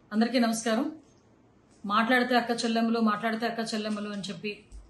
అందరికీ నమస్కారం మాట్లాడితే అక్క చెల్లెములు మాట్లాడితే అక్క చెల్లెములు అని చెప్పి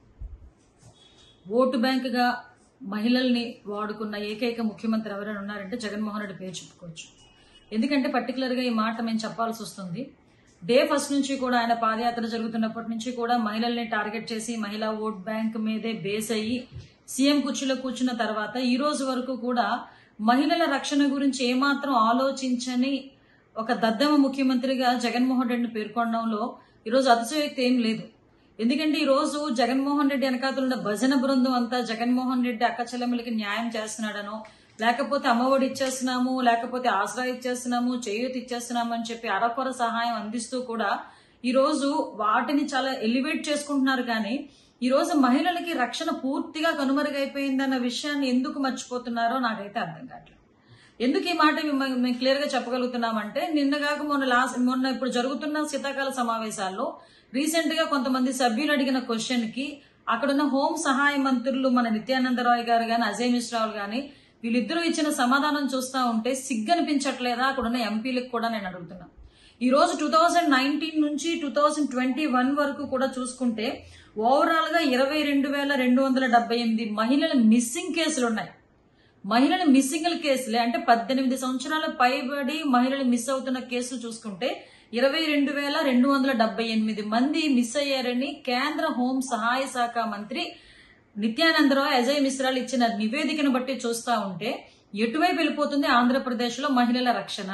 ఓటు బ్యాంకుగా మహిళల్ని వాడుకున్న ఏకైక ముఖ్యమంత్రి ఎవరైనా ఉన్నారంటే జగన్మోహన్ రెడ్డి పేరు చెప్పుకోవచ్చు ఎందుకంటే పర్టికులర్గా ఈ మాట మేము చెప్పాల్సి వస్తుంది డే ఫస్ట్ నుంచి కూడా ఆయన పాదయాత్ర జరుగుతున్నప్పటి నుంచి కూడా మహిళల్ని టార్గెట్ చేసి మహిళా ఓట్ బ్యాంక్ మీదే బేస్ అయ్యి సీఎం కుర్చీలో కూర్చున్న తర్వాత ఈ రోజు వరకు కూడా మహిళల రక్షణ గురించి ఏమాత్రం ఆలోచించని ఒక దద్దమ ముఖ్యమంత్రిగా జగన్మోహన్ రెడ్డిని పేర్కొనడంలో ఈరోజు అతిశయోక్తి ఏం లేదు ఎందుకంటే ఈ రోజు జగన్మోహన్ రెడ్డి వెనకాతలు ఉన్న భజన బృందం అంతా జగన్మోహన్ రెడ్డి అక్క చెల్లెమ్మలకి న్యాయం చేస్తున్నాడనో లేకపోతే అమ్మఒడి ఇచ్చేస్తున్నాము లేకపోతే ఆసరా ఇచ్చేస్తున్నాము చేయూత ఇచ్చేస్తున్నాము అని చెప్పి అరకొర సహాయం అందిస్తూ కూడా ఈ రోజు వాటిని చాలా ఎలివేట్ చేసుకుంటున్నారు కానీ ఈ రోజు మహిళలకి రక్షణ పూర్తిగా కనుమరుగైపోయిందన్న విషయాన్ని ఎందుకు మర్చిపోతున్నారో నాకైతే అర్థం కావట్లేదు ఎందుకు ఈ మాట మేము- మేము క్లియర్ గా చెప్పగలుగుతున్నామంటే నిన్నగాక మొన్న లాస్ట్ మొన్న ఇప్పుడు జరుగుతున్న శీతాకాల సమావేశాల్లో రీసెంట్ గా కొంతమంది సభ్యులు అడిగిన క్వశ్చన్ కి అక్కడున్న హోం సహాయ మంత్రులు మన నిత్యానందరాయ్ గారు గాని అజయ్ మిశ్రావు గాని వీళ్ళిద్దరూ ఇచ్చిన సమాధానం చూస్తా ఉంటే సిగ్గనిపించట్లేదా అక్కడున్న ఎంపీలకు కూడా నేను అడుగుతున్నా ఈ రోజు టూ థౌజండ్ నైన్టీన్ నుంచి టూ థౌజండ్ ట్వంటీ వన్ వరకు కూడా చూసుకుంటే ఓవరాల్ గా ఇరవై రెండు వేల రెండు వందల డెబ్బై ఎనిమిది మహిళల మిస్సింగ్ కేసులు ఉన్నాయి మహిళల మిస్సింగ్ కేసులే అంటే పద్దెనిమిది సంవత్సరాల పైబడి మహిళలు మిస్ అవుతున్న కేసులు చూసుకుంటే ఇరవై రెండు వేల రెండు వందల డెబ్బై ఎనిమిది మంది మిస్ అయ్యారని కేంద్ర హోం సహాయ శాఖ మంత్రి నిత్యానందరావు అజయ్ మిశ్రాలు ఇచ్చిన నివేదికను బట్టి చూస్తా ఉంటే ఎటువైపు వెళ్ళిపోతుంది ఆంధ్రప్రదేశ్ లో మహిళల రక్షణ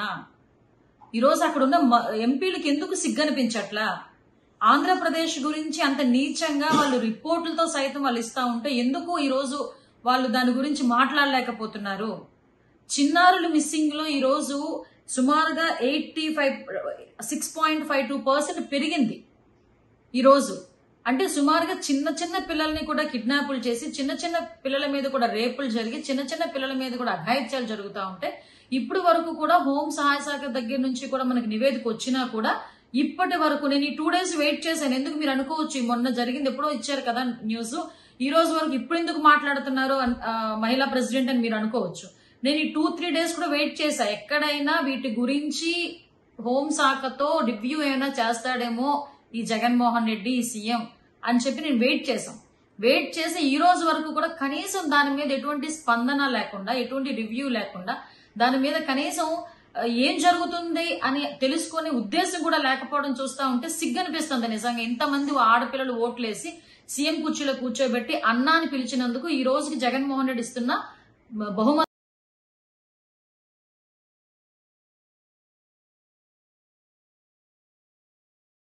ఈరోజు అక్కడ ఉన్న మ- ఎంపీలకు ఎందుకు సిగ్గనిపించట్లా ఆంధ్రప్రదేశ్ గురించి అంత నీచంగా వాళ్ళు రిపోర్టులతో సైతం వాళ్ళు ఇస్తా ఉంటే ఎందుకు ఈరోజు వాళ్ళు దాని గురించి మాట్లాడలేకపోతున్నారు చిన్నారులు మిస్సింగ్ లో ఈరోజు సుమారుగా eighty five six point five two percent పెరిగింది ఈరోజు అంటే సుమారుగా చిన్న చిన్న పిల్లల్ని కూడా కిడ్నాపులు చేసి చిన్న చిన్న పిల్లల మీద కూడా రేపులు జరిగి చిన్న చిన్న పిల్లల మీద కూడా అఘాయిత్యాలు జరుగుతూ ఉంటే ఇప్పుడు వరకు కూడా హోం సహాయ శాఖ దగ్గర నుంచి కూడా మనకి నివేదిక వచ్చినా కూడా ఇప్పటి వరకు నేను ఈ టూ డేస్ వెయిట్ చేశాను ఎందుకు మీరు అనుకోవచ్చు ఈ మొన్న జరిగింది ఎప్పుడో ఇచ్చారు కదా న్యూస్ ఈ రోజు వరకు ఇప్పుడు ఎందుకు మాట్లాడుతున్నారు అన్- ఆ, మహిళా ప్రెసిడెంట్ అని మీరు అనుకోవచ్చు నేను ఈ టూ త్రీ డేస్ కూడా వెయిట్ చేశా ఎక్కడైనా వీటి గురించి హోం శాఖతో రివ్యూ ఏమైనా చేస్తాడేమో ఈ జగన్మోహన్ రెడ్డి ఈ సీఎం అని చెప్పి నేను వెయిట్ చేశాం వెయిట్ చేసి ఈ రోజు వరకు కూడా కనీసం దాని మీద ఎటువంటి స్పందన లేకుండా ఎటువంటి రివ్యూ లేకుండా దాని మీద కనీసం ఆ, ఏం జరుగుతుంది అని తెలుసుకునే ఉద్దేశం కూడా లేకపోవడం చూస్తా ఉంటే సిగ్గనిపిస్తుంది నిజంగా ఇంతమంది ఆడపిల్లలు ఓట్లేసి సీఎం కుర్చీలో కూర్చోబెట్టి అన్నాని పిలిచినందుకు ఈ రోజుకి జగన్మోహన్ రెడ్డి ఇస్తున్న బహుమతి